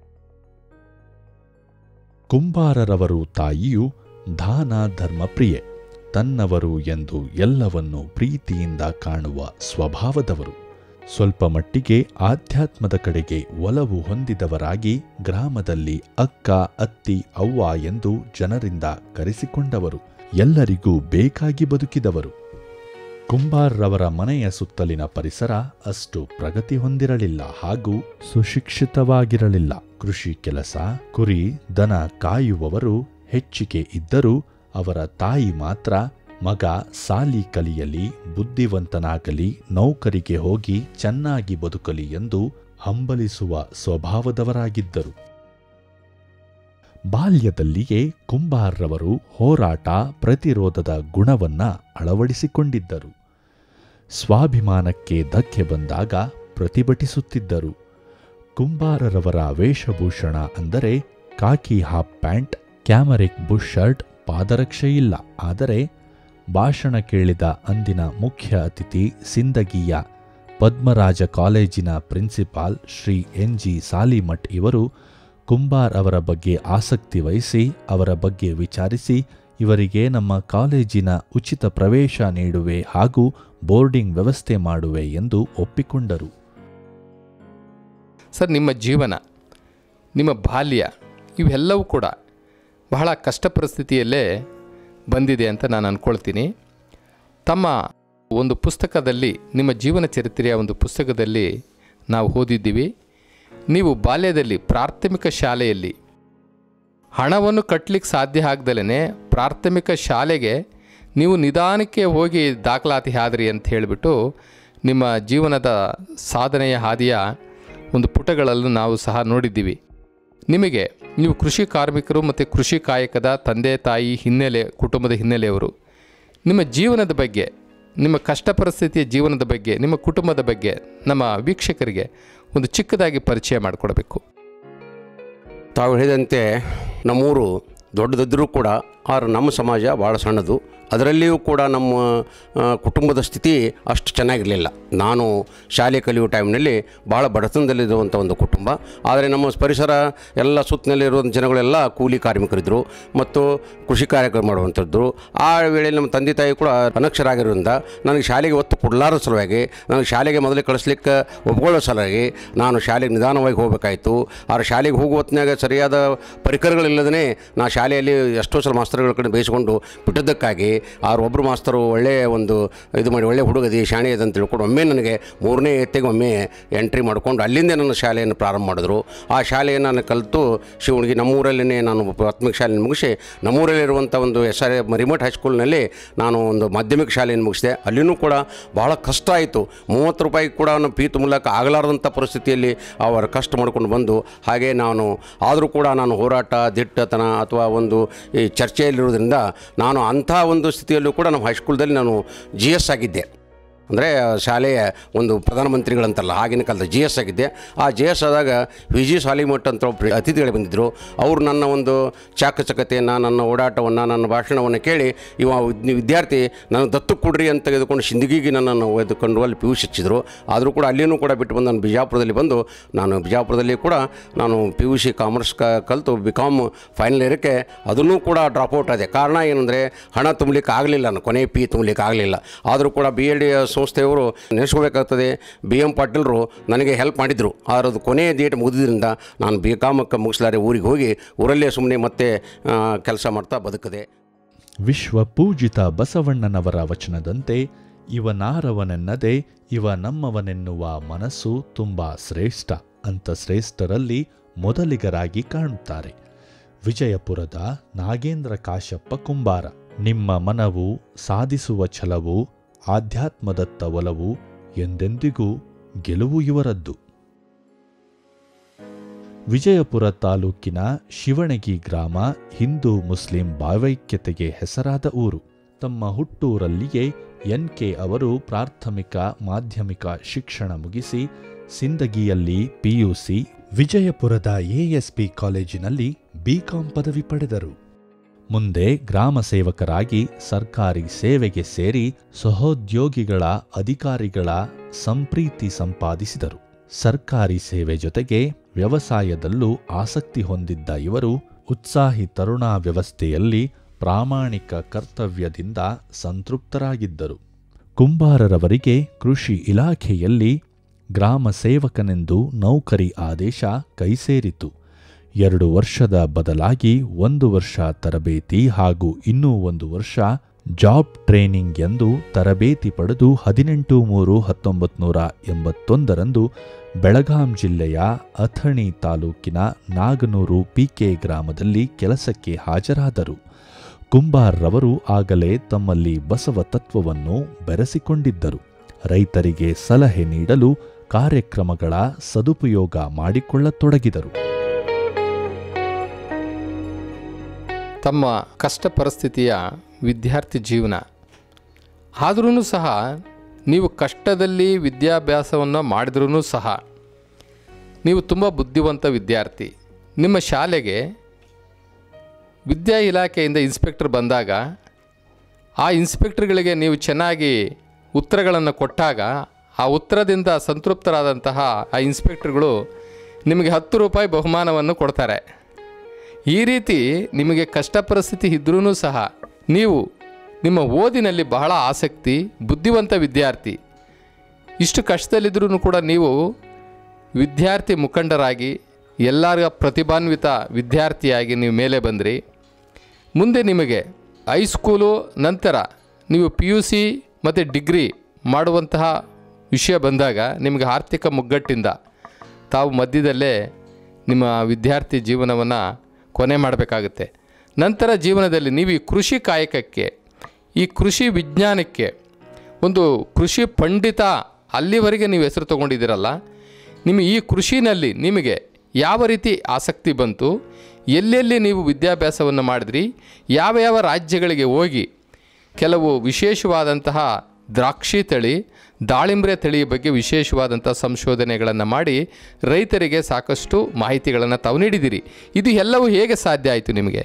ಕುಂಬಾರರವರು ತಾಯಿಯು ದಾನ ಧರ್ಮಪ್ರಿಯೆ ತನ್ನವರು ಎಂದು ಎಲ್ಲವನ್ನು ಪ್ರೀತಿಯಿಂದ ಕಾಣುವ ಸ್ವಭಾವದವರು ಸ್ವಲ್ಪ ಮಟ್ಟಿಗೆ ಆಧ್ಯಾತ್ಮದ ಕಡೆಗೆ ಒಲವು ಹೊಂದಿದವರಾಗಿ ಗ್ರಾಮದಲ್ಲಿ ಅಕ್ಕ ಅತ್ತಿ ಅವ್ವ ಎಂದು ಜನರಿಂದ ಕರೆಸಿಕೊಂಡವರು ಎಲ್ಲರಿಗೂ ಬೇಕಾಗಿ ಬದುಕಿದವರು ಕುಂಬಾರ್ರವರ ಮನೆಯ ಸುತ್ತಲಿನ ಪರಿಸರ ಅಷ್ಟು ಪ್ರಗತಿ ಹೊಂದಿರಲಿಲ್ಲ ಹಾಗೂ ಸುಶಿಕ್ಷಿತವಾಗಿರಲಿಲ್ಲ ಕೃಷಿ ಕೆಲಸ ಕುರಿ ದನ ಕಾಯುವವರು ಹೆಚ್ಚಿಗೆ ಇದ್ದರೂ ಅವರ ತಾಯಿ ಮಾತ್ರ ಮಗ ಸಾಲಿ ಕಲಿಯಲಿ ಬುದ್ಧಿವಂತನಾಗಲಿ ನೌಕರಿಗೆ ಹೋಗಿ ಚೆನ್ನಾಗಿ ಬದುಕಲಿ ಎಂದು ಹಂಬಲಿಸುವ ಸ್ವಭಾವದವರಾಗಿದ್ದರು ಬಾಲ್ಯದಲ್ಲಿಯೇ ಕುಂಬಾರ್ರವರು ಹೋರಾಟ ಪ್ರತಿರೋಧದ ಗುಣವನ್ನ ಅಳವಡಿಸಿಕೊಂಡಿದ್ದರು ಸ್ವಾಭಿಮಾನಕ್ಕೆ ಧಕ್ಕೆ ಬಂದಾಗ ಪ್ರತಿಭಟಿಸುತ್ತಿದ್ದರು ಕುಂಬಾರರವರ ವೇಷಭೂಷಣ ಅಂದರೆ ಕಾಕಿ half pant cambric bush shirt ಪಾದರಕ್ಷೆಯಿಲ್ಲ ಆದರೆ ಭಾಷಣ ಕೇಳಿದ ಅಂದಿನ ಮುಖ್ಯ ಅತಿಥಿ ಸಿಂದಗಿಯ ಪದ್ಮರಾಜ ಕಾಲೇಜಿನ principal Shri N G Salimath ಇವರು ಕುಂಬಾರ್ ಅವರ ಬಗ್ಗೆ ಆಸಕ್ತಿ ವಹಿಸಿ ಅವರ ಬಗ್ಗೆ ವಿಚಾರಿಸಿ ಇವರಿಗೆ ನಮ್ಮ ಕಾಲೇಜಿನ ಉಚಿತ ಪ್ರವೇಶ ನೀಡುವೆ ಹಾಗೂ ಬೋರ್ಡಿಂಗ್ ವ್ಯವಸ್ಥೆ ಮಾಡುವೆ ಎಂದು ಒಪ್ಪಿಕೊಂಡರು ಸರ್ ನಿಮ್ಮ ಜೀವನ ನಿಮ್ಮ ಬಾಲ್ಯ ಇವೆಲ್ಲವೂ ಕೂಡ ಬಹಳ ಕಷ್ಟ ಪರಿಸ್ಥಿತಿಯಲ್ಲೇ ಬಂದಿದೆ ಅಂತ ನಾನು ಅಂದ್ಕೊಳ್ತೀನಿ ತಮ್ಮ ಒಂದು ಪುಸ್ತಕದಲ್ಲಿ ನಿಮ್ಮ ಜೀವನ ಚರಿತ್ರೆಯ ಒಂದು ಪುಸ್ತಕದಲ್ಲಿ ನಾವು ಓದಿದ್ದೀವಿ ನೀವು ಬಾಲ್ಯದಲ್ಲಿ ಪ್ರಾಥಮಿಕ ಶಾಲೆಯಲ್ಲಿ ಹಣವನ್ನು ಕಟ್ಟಲಿಕ್ಕೆ ಸಾಧ್ಯ ಆಗ್ದಲೇ ಪ್ರಾಥಮಿಕ ಶಾಲೆಗೆ ನೀವು ನಿಧಾನಕ್ಕೆ ಹೋಗಿ ದಾಖಲಾತಿ ಆದ್ರಿ ಅಂತ ಹೇಳಿಬಿಟ್ಟು ನಿಮ್ಮ ಜೀವನದ ಸಾಧನೆಯ ಹಾದಿಯ ಒಂದು ಪುಟಗಳನ್ನು ನಾವು ಸಹ ನೋಡಿದ್ದೀವಿ ನಿಮಗೆ ನೀವು ಕೃಷಿ ಕಾರ್ಮಿಕರು ಮತ್ತು ಕೃಷಿ ಕಾಯಕದ ತಂದೆ ತಾಯಿ ಹಿನ್ನೆಲೆ ಕುಟುಂಬದ ಹಿನ್ನೆಲೆಯವರು ನಿಮ್ಮ ಜೀವನದ ಬಗ್ಗೆ ನಿಮ್ಮ ಕಷ್ಟ ಪರಿಸ್ಥಿತಿಯ ಜೀವನದ ಬಗ್ಗೆ ನಿಮ್ಮ ಕುಟುಂಬದ ಬಗ್ಗೆ ನಮ್ಮ ವೀಕ್ಷಕರಿಗೆ ಒಂದು ಚಿಕ್ಕದಾಗಿ ಪರಿಚಯ ಮಾಡಿಕೊಡ್ಬೇಕು ತಾವು ಹೇಳಿದಂತೆ ನಮ್ಮೂರು ದೊಡ್ಡದಿದ್ದರೂ ಕೂಡ ಆದ್ರೆ ನಮ್ಮ ಸಮಾಜ ಭಾಳ ಸಣ್ಣದು ಅದರಲ್ಲಿಯೂ ಕೂಡ ನಮ್ಮ ಆ, ಕುಟುಂಬದ ಸ್ಥಿತಿ ಅಷ್ಟು ಚೆನ್ನಾಗಿರಲಿಲ್ಲ ನಾನು ಶಾಲೆ ಕಲಿಯುವ ಟೈಮ್ನಲ್ಲಿ ಭಾಳ ಬಡತನದಲ್ಲಿರುವಂಥ ಒಂದು ಕುಟುಂಬ ಆದರೆ ನಮ್ಮ ಪರಿಸರ ಎಲ್ಲ ಸುತ್ತಲಿರುವಂಥ ಜನಗಳೆಲ್ಲ ಕೂಲಿ ಕಾರ್ಮಿಕರಿದ್ದರು ಮತ್ತು ಕೃಷಿ ಕಾರ್ಯ ಮಾಡುವಂಥದ್ದು ಆ ವೇಳೆಯಲ್ಲಿ ನಮ್ಮ ತಂದೆ ತಾಯಿ ಕೂಡ ಅನಕ್ಷರಾಗಿರೋದ್ರಿಂದ ನನಗೆ ಶಾಲೆಗೆ ಒತ್ತು ಕೊಡಲಾರದ ಸಲುವಾಗಿ ನನಗೆ ಶಾಲೆಗೆ ಮೊದಲೇ ಕಳಿಸ್ಲಿಕ್ಕೆ ಒಪ್ಕೊಳ್ಳೋ ಸಲುವಾಗಿ ನಾನು ಶಾಲೆಗೆ ನಿಧಾನವಾಗಿ ಹೋಗಬೇಕಾಯಿತು ಆದ್ರೆ ಶಾಲೆಗೆ ಹೋಗುವ ಹೊತ್ತಿನಾಗ ಸರಿಯಾದ ಪರಿಕರಗಳಿಲ್ಲದೇ ನಾ ಶಾಲೆಯಲ್ಲಿ ಎಷ್ಟೋ ಸಲ ಮಾಸ್ತರ್ಗಳ ಕಡೆ ಬೇಯಿಸ್ಕೊಂಡು ಬಿಟ್ಟದ್ದಕ್ಕಾಗಿ ಆರು ಒಬ್ಬರು ಮಾಸ್ತರು ಒಳ್ಳೆಯ ಒಂದು ಇದು ಮಾಡಿ ಒಳ್ಳೆ ಹುಡುಗದಿ ಶಾಣೆ ಇದೆ ಅಂತ ತಿಳ್ಕೊಂಡು ಒಮ್ಮೆ ನನಗೆ ಮೂರನೇ ಎತ್ತೆಗೆ ಒಮ್ಮೆ ಎಂಟ್ರಿ ಮಾಡಿಕೊಂಡು ಅಲ್ಲಿಂದ ನನ್ನ ಶಾಲೆಯನ್ನು ಪ್ರಾರಂಭ ಮಾಡಿದ್ರು ಆ ಶಾಲೆಯನ್ನು ನಾನು ಕಲಿತು ಶಿವಣಿಗೆ ನಮ್ಮೂರಲ್ಲೇ ನಾನು ಪ್ರಾಥಮಿಕ ಶಾಲೆಯನ್ನು ಮುಗಿಸಿ ನಮ್ಮೂರಲ್ಲಿರುವಂಥ ಒಂದು ಎಸ್ ಆರ್ ರಿಮೋಟ್ ಹೈಸ್ಕೂಲ್ನಲ್ಲಿ ನಾನು ಒಂದು ಮಾಧ್ಯಮಿಕ ಶಾಲೆಯನ್ನು ಮುಗಿಸಿದೆ ಅಲ್ಲಿನೂ ಕೂಡ ಭಾಳ ಕಷ್ಟ ಆಯಿತು ಮೂವತ್ತು ರೂಪಾಯಿ ಕೂಡ ನಾನು ಫೀ ತುಂಬಲಕ್ಕೆ ಆಗಲಾರದಂಥ ಪರಿಸ್ಥಿತಿಯಲ್ಲಿ ಅವರ ಕಷ್ಟ ಮಾಡಿಕೊಂಡು ಬಂದು ಹಾಗೆ ನಾನು ಆದರೂ ಕೂಡ ನಾನು ಹೋರಾಟ ದಿಟ್ಟತನ ಅಥವಾ ಒಂದು ಈ ಚರ್ಚೆಯಲ್ಲಿರೋದ್ರಿಂದ ನಾನು ಅಂಥ ಒಂದು ಸ್ಥಿತಿಯಲ್ಲೂ ಕೂಡ ನಮ್ಮ ಹೈಸ್ಕೂಲ್ದಲ್ಲಿ ನಾನು ಜಿ ಎಸ್ ಆಗಿದ್ದೆ ಅಂದರೆ ಶಾಲೆಯ ಒಂದು ಪ್ರಧಾನಮಂತ್ರಿಗಳಂತಲ್ಲ ಆಗಿನ ಕಾಲದ ಜಿ ಎಸ್ ಆಗಿದ್ದೆ ಆ ಜಿ ಎಸ್ ಆದಾಗ ವಿ ಜಿ ಸಾಲಿಮಠ್ ಅಂತ ಒಬ್ಬರು ಅತಿಥಿಗಳು ಬಂದಿದ್ದರು ಅವರು ನನ್ನ ಒಂದು ಚಾಕಚಕತೆಯನ್ನು ನನ್ನ ಓಡಾಟವನ್ನು ನನ್ನ ಭಾಷಣವನ್ನು ಕೇಳಿ ಇವ ವಿದ್- ವಿದ್ಯಾರ್ಥಿ ನನ್ನ ದತ್ತು ಕೊಡ್ರಿ ಅಂತ ತೆಗೆದುಕೊಂಡು ಸಿಂದಗಿಗೆ ನನ್ನನ್ನು ಒಯ್ದುಕೊಂಡು ಅಲ್ಲಿ ಪಿ ಯು ಸಿ ಹಚ್ಚಿದ್ರು ಆದರೂ ಕೂಡ ಅಲ್ಲಿಯೂ ಕೂಡ ಬಿಟ್ಟು ಬಂದು ನಾನು ಬಿಜಾಪುರದಲ್ಲಿ ಬಂದು ನಾನು ಬಿಜಾಪುರದಲ್ಲಿ ಕೂಡ ನಾನು ಪಿ ಯು ಸಿ ಕಾಮರ್ಸ್ ಕ ಕಲಿತು ಬಿ ಕಾಮ್ ಫೈನಲ್ ಇರೋಕ್ಕೆ ಅದನ್ನೂ ಕೂಡ ಡ್ರಾಪ್ಔಟ್ ಆದೆ ಕಾರಣ ಏನಂದರೆ ಹಣ ತುಂಬಲಿಕ್ಕೆ ಆಗಲಿಲ್ಲ ನಾನು ಕೊನೆ ಪಿ ತುಂಬಲಿಕ್ಕೆ ಆಗಲಿಲ್ಲ ಆದರೂ ಕೂಡ ಬಿ ಎಲ್ ಡಿ ಸಂಸ್ಥೆಯವರು ನೆನೆಸ್ಕೋಬೇಕಾಗ್ತದೆ ಬಿ ಎಂ ಪಾಟೀಲ್ರು ನನಗೆ ಹೆಲ್ಪ್ ಮಾಡಿದರು ಆದರೆ ಅದು ಕೊನೆಯ ಡೇಟ್ ಮುಗಿದ್ರಿಂದ ನಾನು ಬಿ ಕಾಮಕ್ಕೆ ಮುಗಿಸ್ಲಾರೆ ಊರಿಗೆ ಹೋಗಿ ಊರಲ್ಲೇ ಸುಮ್ಮನೆ ಮತ್ತೆ ಕೆಲಸ ಮಾಡ್ತಾ ಬದುಕದೆ ವಿಶ್ವ ಪೂಜಿತ ಬಸವಣ್ಣನವರ ವಚನದಂತೆ ಇವನಾರವನೆನ್ನದೆ ಇವ ನಮ್ಮವನೆನ್ನುವ ಮನಸ್ಸು ತುಂಬಾ ಶ್ರೇಷ್ಠ ಅಂತ ಶ್ರೇಷ್ಠರಲ್ಲಿ ಮೊದಲಿಗರಾಗಿ ಕಾಣುತ್ತಾರೆ ವಿಜಯಪುರದ ನಾಗೇಂದ್ರ ಕಾಶಪ್ಪ ಕುಂಬಾರ ನಿಮ್ಮ ಮನವು ಸಾಧಿಸುವ ಛಲವು ಆಧ್ಯಾತ್ಮದತ್ತ ಒಲವು ಎಂದೆಂದಿಗೂ ಗೆಲುವು ಇವರದ್ದು ವಿಜಯಪುರ ತಾಲೂಕಿನ ಶಿವಣಗಿ ಗ್ರಾಮ ಹಿಂದೂ ಮುಸ್ಲಿಂ ಭಾವೈಕ್ಯತೆಗೆ ಹೆಸರಾದ ಊರು ತಮ್ಮ ಹುಟ್ಟೂರಲ್ಲಿಯೇ ಎನ್ ಕೆ ಅವರು ಪ್ರಾಥಮಿಕ ಮಾಧ್ಯಮಿಕ ಶಿಕ್ಷಣ ಮುಗಿಸಿ ಸಿಂದಗಿಯಲ್ಲಿ ಪಿಯುಸಿ ವಿಜಯಪುರದ ಎಎಸ್ಪಿ ಕಾಲೇಜಿನಲ್ಲಿ ಬಿಕಾಂ ಪದವಿ ಪಡೆದರು ಮುಂದೆ ಗ್ರಾಮ ಸೇವಕರಾಗಿ ಸರ್ಕಾರಿ ಸೇವೆಗೆ ಸೇರಿ ಸಹೋದ್ಯೋಗಿಗಳ ಅಧಿಕಾರಿಗಳ ಸಂಪ್ರೀತಿ ಸಂಪಾದಿಸಿದರು ಸರ್ಕಾರಿ ಸೇವೆ ಜೊತೆಗೆ ವ್ಯವಸಾಯದಲ್ಲೂ ಆಸಕ್ತಿ ಹೊಂದಿದ್ದ ಇವರು ಉತ್ಸಾಹಿ ತರುಣಾ ವ್ಯವಸ್ಥೆಯಲ್ಲಿ ಪ್ರಾಮಾಣಿಕ ಕರ್ತವ್ಯದಿಂದ ಸಂತೃಪ್ತರಾಗಿದ್ದರು ಕುಂಬಾರರವರಿಗೆ ಕೃಷಿ ಇಲಾಖೆಯಲ್ಲಿ ಗ್ರಾಮ ಸೇವಕನೆಂದು ನೌಕರಿ ಆದೇಶ ಕೈಸೇರಿತು ಎರಡು ವರ್ಷದ ಬದಲಾಗಿ ಒಂದು ವರ್ಷ ತರಬೇತಿ ಹಾಗೂ ಇನ್ನೂ ಒಂದು ವರ್ಷ ಜಾಬ್ ಟ್ರೈನಿಂಗ್ ಎಂದು ತರಬೇತಿ ಪಡೆದು ಹದಿನೆಂಟು ಮೂರು ಹತ್ತೊಂಬತ್ತು ನೂರ ಎಂಬತ್ತೊಂದರಂದು ಬೆಳಗಾಂ ಜಿಲ್ಲೆಯ ಅಥಣಿ ತಾಲೂಕಿನ ನಾಗನೂರು ಪಿಕೆ ಗ್ರಾಮದಲ್ಲಿ ಕೆಲಸಕ್ಕೆ ಹಾಜರಾದರು ಕುಂಬಾರ್ರವರು ಆಗಲೇ ತಮ್ಮಲ್ಲಿ ಬಸವ ತತ್ವವನ್ನು ಬೆರೆಸಿಕೊಂಡಿದ್ದರು ರೈತರಿಗೆ ಸಲಹೆ ನೀಡಲು ಕಾರ್ಯಕ್ರಮಗಳ ಸದುಪಯೋಗ ಮಾಡಿಕೊಳ್ಳತೊಡಗಿದರು ತಮ್ಮ ಕಷ್ಟ ಪರಿಸ್ಥಿತಿಯ ವಿದ್ಯಾರ್ಥಿ ಜೀವನ ಆದ್ರೂ ಸಹ ನೀವು ಕಷ್ಟದಲ್ಲಿ ವಿದ್ಯಾಭ್ಯಾಸವನ್ನು ಮಾಡಿದ್ರೂ ಸಹ ನೀವು ತುಂಬ ಬುದ್ಧಿವಂತ ವಿದ್ಯಾರ್ಥಿ ನಿಮ್ಮ ಶಾಲೆಗೆ ವಿದ್ಯಾ ಇಲಾಖೆಯಿಂದ ಇನ್ಸ್ಪೆಕ್ಟರ್ ಬಂದಾಗ ಆ ಇನ್ಸ್ಪೆಕ್ಟರ್ಗಳಿಗೆ ನೀವು ಚೆನ್ನಾಗಿ ಉತ್ತರಗಳನ್ನು ಕೊಟ್ಟಾಗ ಆ ಉತ್ತರದಿಂದ ಸಂತೃಪ್ತರಾದಂತಹ ಆ ಇನ್ಸ್ಪೆಕ್ಟರ್ಗಳು ನಿಮಗೆ ಹತ್ತು ರೂಪಾಯಿ ಬಹುಮಾನವನ್ನು ಕೊಡ್ತಾರೆ ಈ ರೀತಿ ನಿಮಗೆ ಕಷ್ಟ ಪರಿಸ್ಥಿತಿ ಇದ್ರೂ ಸಹ ನೀವು ನಿಮ್ಮ ಓದಿನಲ್ಲಿ ಬಹಳ ಆಸಕ್ತಿ ಬುದ್ಧಿವಂತ ವಿದ್ಯಾರ್ಥಿ ಇಷ್ಟು ಕಷ್ಟದಲ್ಲಿದ್ದರೂ ಕೂಡ ನೀವು ವಿದ್ಯಾರ್ಥಿ ಮುಖಂಡರಾಗಿ ಎಲ್ಲರ ಪ್ರತಿಭಾನ್ವಿತ ವಿದ್ಯಾರ್ಥಿಯಾಗಿ ನೀವು ಮೇಲೆ ಬಂದ್ರಿ ಮುಂದೆ ನಿಮಗೆ ಹೈಸ್ಕೂಲು ನಂತರ ನೀವು ಪಿ ಯು ಸಿ ಮತ್ತು ಡಿಗ್ರಿ ಮಾಡುವಂತಹ ವಿಷಯ ಬಂದಾಗ ನಿಮಗೆ ಆರ್ಥಿಕ ಮುಗ್ಗಟ್ಟಿಂದ ತಾವು ಮಧ್ಯದಲ್ಲೇ ನಿಮ್ಮ ವಿದ್ಯಾರ್ಥಿ ಜೀವನವನ್ನು ಕೊನೆ ಮಾಡಬೇಕಾಗುತ್ತೆ ನಂತರ ಜೀವನದಲ್ಲಿ ನೀವು ಈ ಕೃಷಿ ಕಾಯಕಕ್ಕೆ ಈ ಕೃಷಿ ವಿಜ್ಞಾನಕ್ಕೆ ಒಂದು ಕೃಷಿ ಪಂಡಿತ ಅಲ್ಲಿವರೆಗೆ ನೀವು ಹೆಸರು ತಗೊಂಡಿದ್ದೀರಲ್ಲ ನಿಮ್ಮ ಈ ಕೃಷಿನಲ್ಲಿ ನಿಮಗೆ ಯಾವ ರೀತಿ ಆಸಕ್ತಿ ಬಂತು ಎಲ್ಲೆಲ್ಲಿ ನೀವು ವಿದ್ಯಾಭ್ಯಾಸವನ್ನು ಮಾಡಿದ್ರಿ ಯಾವ ಯಾವ ರಾಜ್ಯಗಳಿಗೆ ಹೋಗಿ ಕೆಲವು ವಿಶೇಷವಾದಂತಹ ದ್ರಾಕ್ಷಿ ತಳಿ ದಾಳಿಂಬ್ರೆ ತಳಿಯ ಬಗ್ಗೆ ವಿಶೇಷವಾದಂಥ ಸಂಶೋಧನೆಗಳನ್ನು ಮಾಡಿ ರೈತರಿಗೆ ಸಾಕಷ್ಟು ಮಾಹಿತಿಗಳನ್ನು ತಾವು ನೀಡಿದ್ದೀರಿ ಇದು ಎಲ್ಲವೂ ಹೇಗೆ ಸಾಧ್ಯ ಆಯಿತು ನಿಮಗೆ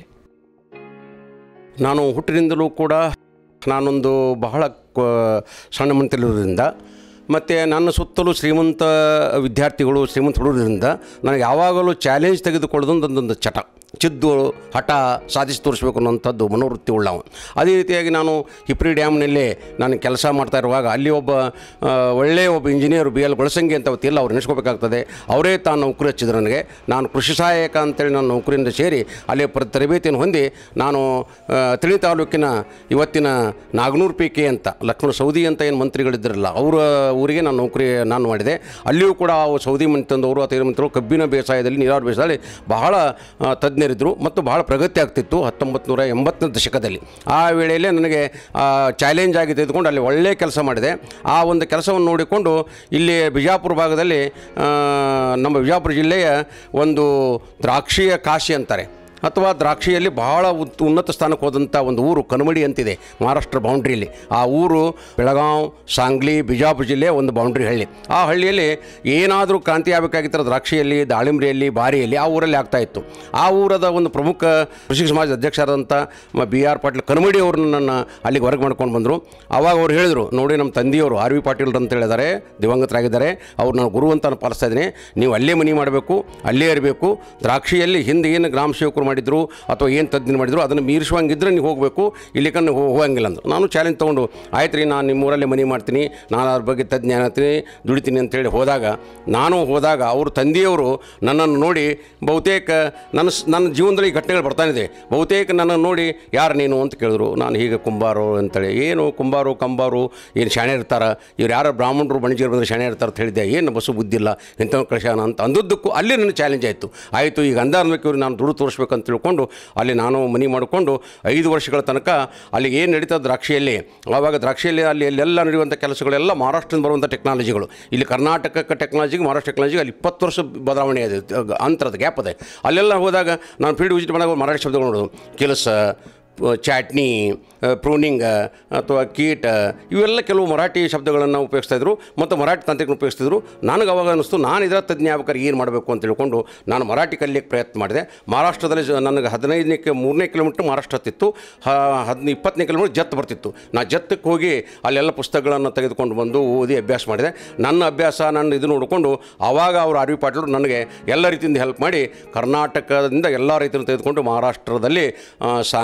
ನಾನು ಹುಟ್ಟಿನಿಂದಲೂ ಕೂಡ ನಾನೊಂದು ಬಹಳ ಕ- ಸಣ್ಣ ಮನೆತಲ್ಲಿರೋದ್ರಿಂದ ಮತ್ತು ನನ್ನ ಸುತ್ತಲೂ ಶ್ರೀಮಂತ ವಿದ್ಯಾರ್ಥಿಗಳು ಶ್ರೀಮಂತ ಹುಡುಗರಿಂದ ನನಗೆ ಯಾವಾಗಲೂ ಚಾಲೆಂಜ್ ತೆಗೆದುಕೊಳ್ಳೋದೊಂದು ಒಂದೊಂದು ಚಟ ಚಿದ್ದು ಹಠ ಸಾಧಿಸಿ ತೋರಿಸ್ಬೇಕು ಅನ್ನೋಂಥದ್ದು ಮನೋವೃತ್ತಿ ಉಳ್ಳವ ಅದೇ ರೀತಿಯಾಗಿ ನಾನು ಹಿಪ್ರಿ ಡ್ಯಾಮ್ನಲ್ಲಿ ನಾನು ಕೆಲಸ ಮಾಡ್ತಾ ಇರುವಾಗ ಅಲ್ಲಿ ಒಬ್ಬ ಆ, ಒಳ್ಳೆಯ ಒಬ್ಬ ಇಂಜಿನಿಯರ್ ಬಿ ಎಲ್ ಗೊಳಸಂಗಿ ಅಂತ ಅವತ್ತಿಲ್ಲ ಅವ್ರು ನೆನೆಸ್ಕೋಬೇಕಾಗ್ತದೆ ಅವರೇ ತಾನು ನೌಕರಿ ಹಚ್ಚಿದ್ರು ನನಗೆ ನಾನು ಕೃಷಿ ಸಹಾಯಕ ಅಂತೇಳಿ ನಾನು ನೌಕರಿಯಿಂದ ಸೇರಿ ಅಲ್ಲಿ ಪ್ರ ತರಬೇತಿಯನ್ನು ಹೊಂದಿ ನಾನು ಆ, ತಿಳಿ ತಾಲೂಕಿನ ಇವತ್ತಿನ ನಾಗನೂರು ಪಿ ಕೆ ಅಂತ ಲಕ್ಷ್ಮಣ ಸೌದಿ ಅಂತ ಏನು ಮಂತ್ರಿಗಳಿದ್ರಲ್ಲ ಅವರ ಊರಿಗೆ ನಾನು ನೌಕರಿ ನಾನು ಮಾಡಿದೆ ಅಲ್ಲಿಯೂ ಕೂಡ ಅವು ಸೌದಿ ಮಂತ್ರಿಯವರು ಅಥವಾ ಮಂತ್ರಿಗಳು ಕಬ್ಬಿನ ಬೇಸಾಯದಲ್ಲಿ ನೀರಾವರಿ ಬೇಸಾಯದಲ್ಲಿ ಬಹಳ ಆ, ತಜ್ಞರಿದ್ದರು ಮತ್ತು ಬಹಳ ಪ್ರಗತಿ ಆಗ್ತಿತ್ತು ಹತ್ತೊಂಬತ್ತು ನೂರ ಎಂಬತ್ತನೇ ದಶಕದಲ್ಲಿ ಆ ವೇಳೆಯಲ್ಲೇ ನನಗೆ ಚಾಲೆಂಜ್ ಆಗಿ ತೆಗೆದುಕೊಂಡು ಅಲ್ಲಿ ಒಳ್ಳೆಯ ಕೆಲಸ ಮಾಡಿದೆ ಆ ಒಂದು ಕೆಲಸವನ್ನು ನೋಡಿಕೊಂಡು ಇಲ್ಲಿ ಬಿಜಾಪುರ ಭಾಗದಲ್ಲಿ ಆ, ನಮ್ಮ ಬಿಜಾಪುರ ಜಿಲ್ಲೆಯ ಒಂದು ದ್ರಾಕ್ಷಿಯ ಕಾಶಿ ಅಂತಾರೆ ಅಥವಾ ದ್ರಾಕ್ಷಿಯಲ್ಲಿ ಬಹಳ ಉತ್ ಉನ್ನತ ಸ್ಥಾನಕ್ಕೆ ಹೋದಂಥ ಒಂದು ಊರು ಕನಮಡಿ ಅಂತಿದೆ ಮಹಾರಾಷ್ಟ್ರ ಬೌಂಡ್ರಿಯಲ್ಲಿ ಆ ಊರು ಬೆಳಗಾವ್ ಸಾಂಗ್ಲಿ ಬಿಜಾಪುರ ಜಿಲ್ಲೆಯ ಒಂದು ಬೌಂಡ್ರಿ ಹಳ್ಳಿ ಆ ಹಳ್ಳಿಯಲ್ಲಿ ಏನಾದರೂ ಕ್ರಾಂತಿ ಆಗಬೇಕಾಗಿತ್ತರ ದ್ರಾಕ್ಷಿಯಲ್ಲಿ ದಾಳಿಂಬ್ರಿಯಲ್ಲಿ ಬಾರಿಯಲ್ಲಿ ಆ ಊರಲ್ಲಿ ಆಗ್ತಾ ಇತ್ತು ಆ ಊರದ ಒಂದು ಪ್ರಮುಖ ಕೃಷಿ ಸಮಾಜದ ಅಧ್ಯಕ್ಷರಾದಂಥ ಮ ಬಿ ಆರ್ ಪಾಟೀಲ್ ಕನಮಡಿ ಅವರು ನನ್ನನ್ನು ಅಲ್ಲಿಗೆ ಹೊರಗೆ ಮಾಡ್ಕೊಂಡು ಬಂದರು ಆವಾಗ ಅವ್ರು ಹೇಳಿದರು ನೋಡಿ ನಮ್ಮ ತಂದೆಯವರು ಆರ್ ವಿ ಪಾಟೀಲ್ ಅಂತ ಹೇಳಿದ್ದಾರೆ ದಿವಂಗತರಾಗಿದ್ದಾರೆ ಅವ್ರು ನಾನು ಗುರು ಅಂತ ನಾನು ಪಾಲಿಸ್ತಾ ಇದ್ದೀನಿ ನೀವು ಅಲ್ಲೇ ಮನೆ ಮಾಡಬೇಕು ಅಲ್ಲೇ ಇರಬೇಕು ದ್ರಾಕ್ಷಿಯಲ್ಲಿ ಹಿಂದೆ ಏನು ಗ್ರಾಮ ಸೇವಕರು ಮಾಡಿದ್ರು ಅಥವಾ ಏನು ತಜ್ಞರು ಮಾಡಿದ್ರು ಅದನ್ನು ಮೀರಿಸುವಂಗಿದ್ರೆ ನೀವು ಹೋಗಬೇಕು ಇಲ್ಲಿ ಕಣ್ಣು ಹೋಗಂಗಿಲ್ಲ ಅಂದರು ನಾನು ಚಾಲೆಂಜ್ ತೊಗೊಂಡು ಆಯ್ತು ರೀ ನಾನು ನಿಮ್ಮ ಊರಲ್ಲೇ ಮನೆ ಮಾಡ್ತೀನಿ ನಾನು ಅದ್ರ ಬಗ್ಗೆ ತಜ್ಞ ಆಗ್ತೀನಿ ದುಡಿತೀನಿ ಅಂತೇಳಿ ಹೋದಾಗ ನಾನು ಹೋದಾಗ ಅವ್ರ ತಂದೆಯವರು ನನ್ನನ್ನು ನೋಡಿ ಬಹುತೇಕ ನನ್ನ ಸ್- ನನ್ನ ಜೀವನದಲ್ಲಿ ಈ ಘಟನೆಗಳು ಬರ್ತಾನಿದೆ ಬಹುತೇಕ ನನ್ನನ್ನು ನೋಡಿ ಯಾರು ನೀನು ಅಂತ ಕೇಳಿದ್ರು ನಾನು ಹೀಗೆ ಕುಂಬಾರು ಅಂತೇಳಿ ಏನು ಕುಂಬಾರು ಕಂಬಾರು ಏನು ಶಾಣೆ ಇರ್ತಾರ ಇವ್ರು ಯಾರು ಬ್ರಾಹ್ಮಣರು ಬಣಿಜರು ಬಂದರೆ ಶಾಣೆ ಇರ್ತಾರೆ ಅಂತ ಹೇಳಿದ್ದೆ ಏನು ಬಸ್ಸು ಬುದ್ಧಿಲ್ಲ ಇಂಥವ್ನು ಕಳಿಸ್ಯಾನ ಅಂತ ಅಂದದ್ದಕ್ಕೂ ಅಲ್ಲಿ ನನ್ನ ಚಾಲೆಂಜ್ ಆಯಿತು ಆಯಿತು ಈಗ ಅಂದ ಅನ್ಬೇಕು ಇವ್ರು ನಾನು ದುಡ್ಡು ತೋರಿಸ್ಬೇಕು ಅಂತ ತಿಳ್ಕೊಂಡು ಅಲ್ಲಿ ನಾನು ಮನೆ ಮಾಡಿಕೊಂಡು ಐದು ವರ್ಷಗಳ ತನಕ ಅಲ್ಲಿ ಏನು ನಡೀತದೆ ದ್ರಾಕ್ಷಿಯಲ್ಲಿ ಆವಾಗ ದ್ರಾಕ್ಷಿಯಲ್ಲಿ ಅಲ್ಲಿ ಅಲ್ಲೆಲ್ಲ ನಡೆಯುವಂಥ ಕೆಲಸಗಳೆಲ್ಲ ಮಹಾರಾಷ್ಟ್ರದಿಂದ ಬರುವಂಥ ಟೆಕ್ನಾಲಜಿಗಳು ಇಲ್ಲಿ ಕರ್ನಾಟಕಕ್ಕೆ ಟೆಕ್ನಾಲಜಿಗೆ ಮಹಾರಾಷ್ಟ್ರ ಟೆಕ್ನಾಲಜಿಗೆ ಅಲ್ಲಿ ಇಪ್ಪತ್ತು ವರ್ಷ ಬದಲಾವಣೆ ಇದೆ ಅಹ್, ಅಂತರದ ಗ್ಯಾಪ್ ಇದೆ ಅಲ್ಲೆಲ್ಲ ಹೋದಾಗ ನಾನು ಫೀಲ್ಡ್ ವಿಸಿಟ್ ಮಾಡಿದಾಗ ಮರಾಠಿ ಶಬ್ದಗಳು ನೋಡೋದು ಕೆಲಸ ಪ- ಚಾಟ್ನಿ ಪ್ರೂನಿಂಗ್ ಅಥವಾ ಕೀಟ ಇವೆಲ್ಲ ಕೆಲವು ಮರಾಠಿ ಶಬ್ದಗಳನ್ನು ಉಪಯೋಗಿಸ್ತಾ ಇದ್ರು ಮತ್ತು ಮರಾಠಿ ತಾಂತ್ರಿಕನ ಉಪಯೋಗಿಸ್ತಿದ್ರು ನನಗೆ ಅವಾಗ ಅನ್ನಿಸ್ತು ನಾನು ಇದರ ತಜ್ಞ ಆಗ್ಬೇಕಾದ್ರೆ ಏನು ಮಾಡಬೇಕು ಅಂತ ತಿಳ್ಕೊಂಡು ನಾನು ಮರಾಠಿ ಕಲಿಯಕ್ಕೆ ಪ್ರಯತ್ನ ಮಾಡಿದೆ ಮಹಾರಾಷ್ಟ್ರದಲ್ಲಿ ಜ- ನನಗೆ ಹದಿನೈದನೇ ಮೂರನೇ ಕಿಲೋಮೀಟ್ರ್ ಮಹಾರಾಷ್ಟ್ರ ಹತ್ತಿತ್ತು ಹದಿನ ಇಪ್ಪತ್ತನೇ ಕಿಲೋಮೀಟ್ರ್ ಜತ್ ಬರ್ತಿತ್ತು ನಾ ಜತ್ತಕ್ಕೆ ಹೋಗಿ ಅಲ್ಲೆಲ್ಲ ಪುಸ್ತಕಗಳನ್ನು ತೆಗೆದುಕೊಂಡು ಬಂದು ಓದಿ ಅಭ್ಯಾಸ ಮಾಡಿದೆ ನನ್ನ ಅಭ್ಯಾಸ ನನ್ನ ಇದು ನೋಡಿಕೊಂಡು ಆವಾಗ ಅವರು ಆರ್ ವಿ ಪಾಟೀಲ್ ನನಗೆ ಎಲ್ಲ ರೀತಿಯಿಂದ ಹೆಲ್ಪ್ ಮಾಡಿ ಕರ್ನಾಟಕದಿಂದ ಎಲ್ಲ ರೈತರನ್ನು ತೆಗೆದುಕೊಂಡು ಮಹಾರಾಷ್ಟ್ರದಲ್ಲಿ ಆ, ಸಾಂಗ್ಲಿ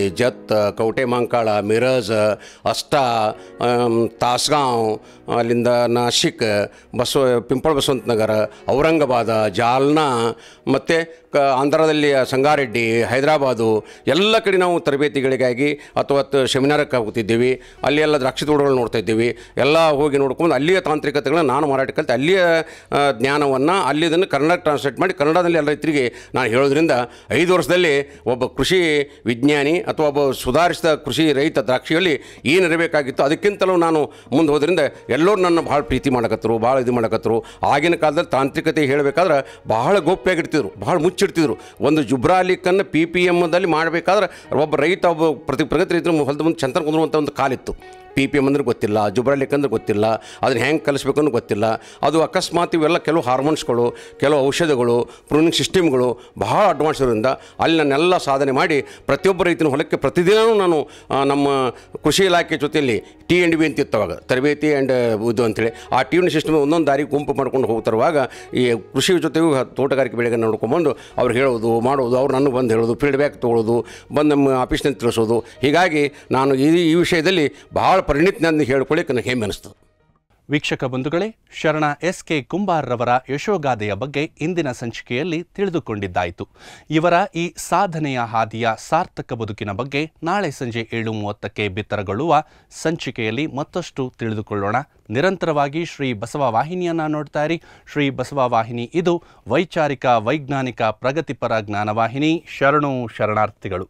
ಜತ್ ಕವಟೆ ಮಾಂಕಾಳ ಮಿರಜ್ ಅಷ್ಟ ಆಮ್, ತಾಸ್ಗಾಂವ್ ಅಲ್ಲಿಂದ ನಾಶಿಕ್ ಬಸವ ಪಿಂಪಳ ಬಸವಂತ ನಗರ ಔರಂಗಾಬಾದ ಜಾಲ್ನಾ ಮತ್ತು ಕ ಆಂಧ್ರದಲ್ಲಿ ಸಂಗಾರೆಡ್ಡಿ ಹೈದರಾಬಾದು ಎಲ್ಲ ಕಡೆ ನಾವು ತರಬೇತಿಗಳಿಗಾಗಿ ಅಥವಾ ತ- ಸೆಮಿನಾರಕ್ಕೆ ಹೋಗ್ತಿದ್ದೀವಿ ಅಲ್ಲಿ ಎಲ್ಲ ದ್ರಾಕ್ಷಿ ತೋಟಗಳು ನೋಡ್ತಾ ಇದ್ದೀವಿ ಎಲ್ಲ ಹೋಗಿ ನೋಡ್ಕೊಂಡು ಅಲ್ಲಿಯ ತಾಂತ್ರಿಕತೆಗಳನ್ನ ನಾನು ಮಾರಾಟ ಕಲಿತು ಅಲ್ಲಿಯ ಜ್ಞಾನವನ್ನು ಅಲ್ಲಿ ಅದನ್ನು ಕನ್ನಡ ಟ್ರಾನ್ಸ್ಲೇಟ್ ಮಾಡಿ ಕನ್ನಡದಲ್ಲಿ ಎಲ್ಲ ರೈತರಿಗೆ ನಾನು ಹೇಳೋದ್ರಿಂದ ಐದು ವರ್ಷದಲ್ಲಿ ಒಬ್ಬ ಕೃಷಿ ವಿಜ್ಞಾನಿ ಅಥವಾ ಒಬ್ಬ ಸುಧಾರಿಸಿದ ಕೃಷಿ ರೈತ ದ್ರಾಕ್ಷಿಯಲ್ಲಿ ಏನು ಇರಬೇಕಾಗಿತ್ತು ಅದಕ್ಕಿಂತಲೂ ನಾನು ಮುಂದೆ ಹೋದ್ರಿಂದ ಎಲ್ಲರೂ ನನ್ನ ಭಾಳ ಪ್ರೀತಿ ಮಾಡಕತ್ತರು ಭಾಳ ಇದು ಮಾಡಕತ್ತರು ಆಗಿನ ಕಾಲದಲ್ಲಿ ತಾಂತ್ರಿಕತೆ ಹೇಳಬೇಕಾದ್ರೆ ಬಹಳ ಗೋಪ್ಯಾಗಿಡ್ತಿದ್ರು ಭಾಳ ಮುಚ್ಚಿಡ್ತಿದ್ರು ಒಂದು ಜುಬ್ರಾಲಿಕ್ಕನ್ನು ಪಿ ಪಿ ಎಮ್ದಲ್ಲಿ ಮಾಡಬೇಕಾದ್ರೆ ಒಬ್ಬ ರೈತ ಒಬ್ಬ ಪ್ರತಿ ಪ್ರಗತಿ ರೈತರು ಹೊಲದ ಮುಂದೆ ಚಂತನ ಕುಂದ್ರುವಂಥ ಒಂದು ಕಾಲಿತ್ತು ಪಿ ಪಿ ಎಮ್ ಅಂದ್ರೆ ಗೊತ್ತಿಲ್ಲ ಜುಬ್ರಾಲಿಕ್ ಅಂದ್ರೆ ಗೊತ್ತಿಲ್ಲ ಅದನ್ನ ಹೆಂಗೆ ಕಲಿಸ್ಬೇಕು ಅನ್ನೋ ಗೊತ್ತಿಲ್ಲ ಅದು ಅಕಸ್ಮಾತ್ ಇವೆಲ್ಲ ಕೆಲವು ಹಾರ್ಮೋನ್ಸ್ಗಳು ಕೆಲವು ಔಷಧಗಳು ಪ್ರೂನಿಂಗ್ ಸಿಸ್ಟಮ್ಗಳು ಬಹಳ ಅಡ್ವಾನ್ಸ್ ಇರೋದ್ರಿಂದ ಅಲ್ಲಿ ನಾನೆಲ್ಲ ಸಾಧನೆ ಮಾಡಿ ಪ್ರತಿಯೊಬ್ಬ ರೈತನ ಹೊಲಕ್ಕೆ ಪ್ರತಿದಿನವೂ ನಾನು ಆ, ನಮ್ಮ ಕೃಷಿ ಇಲಾಖೆ ಜೊತೆಯಲ್ಲಿ ಟಿ ಆ್ಯಂಡ್ ಬಿ ಅಂತಿತ್ತು ಅವಾಗ ತರಬೇತಿ ಆ್ಯಂಡ್ ಇದು ಅಂತೇಳಿ ಆ ಟಿ ಆ್ಯಂಡ್ ಸಿಸ್ಟಮ್ ಒಂದೊಂದು ದಾರಿ ಗುಂಪು ಮಾಡ್ಕೊಂಡು ಹೋಗ್ತಿರುವಾಗ ಈ ಕೃಷಿ ಜೊತೆಗೂ ಹ- ತೋಟಗಾರಿಕೆ ಬೆಳೆಗೆ ನೋಡ್ಕೊಂಬಂದು ಅವ್ರು ಹೇಳೋದು ಮಾಡೋದು ಅವ್ರು ನನಗೆ ಬಂದು ಹೇಳೋದು ಫೀಡ್ಬ್ಯಾಕ್ ತೊಗೊಳ್ಳೋದು ಬಂದು ನಮ್ಮ ಆಫೀಸ್ನಲ್ಲಿ ತಿಳಿಸೋದು ಹೀಗಾಗಿ ನಾನು ಈ ಈ ವಿಷಯದಲ್ಲಿ ಭಾಳ ಪರಿಣಿತನಂದು ಹೇಳ್ಕೊಳ್ಳಿಕ್ಕೆ ನನಗೆ ಹೆಮ್ಮೆ ಅನಿಸ್ತದೆ ವೀಕ್ಷಕ ಬಂಧುಗಳೇ ಶರಣ ಎಸ್ ಕೆ ಕುಂಬಾರ್ರವರ ಯಶೋಗಾಥೆಯ ಬಗ್ಗೆ ಇಂದಿನ ಸಂಚಿಕೆಯಲ್ಲಿ ತಿಳಿದುಕೊಂಡಿದ್ದಾಯಿತು ಇವರ ಈ ಸಾಧನೆಯ ಹಾದಿಯ ಸಾರ್ಥಕ ಬದುಕಿನ ಬಗ್ಗೆ ನಾಳೆ ಸಂಜೆ ಏಳು ಮೂವತ್ತಕ್ಕೆ ಬಿತ್ತರಗೊಳ್ಳುವ ಸಂಚಿಕೆಯಲ್ಲಿ ಮತ್ತಷ್ಟು ತಿಳಿದುಕೊಳ್ಳೋಣ ನಿರಂತರವಾಗಿ ಶ್ರೀ ಬಸವ ವಾಹಿನಿಯನ್ನ ನೋಡ್ತಾ ಇರಿ ಶ್ರೀ ಬಸವ ವಾಹಿನಿ ಇದು ವೈಚಾರಿಕ ವೈಜ್ಞಾನಿಕ ಪ್ರಗತಿಪರ ಜ್ಞಾನವಾಹಿನಿ ಶರಣು ಶರಣಾರ್ಥಿಗಳು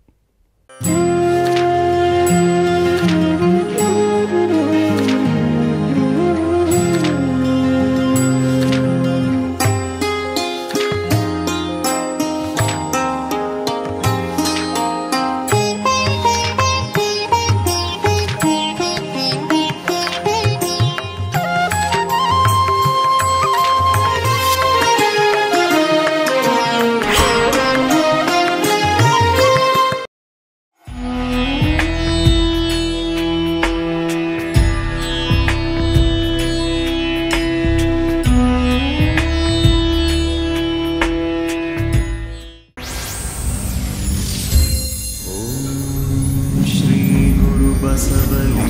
श्रीगुरुबसवलिं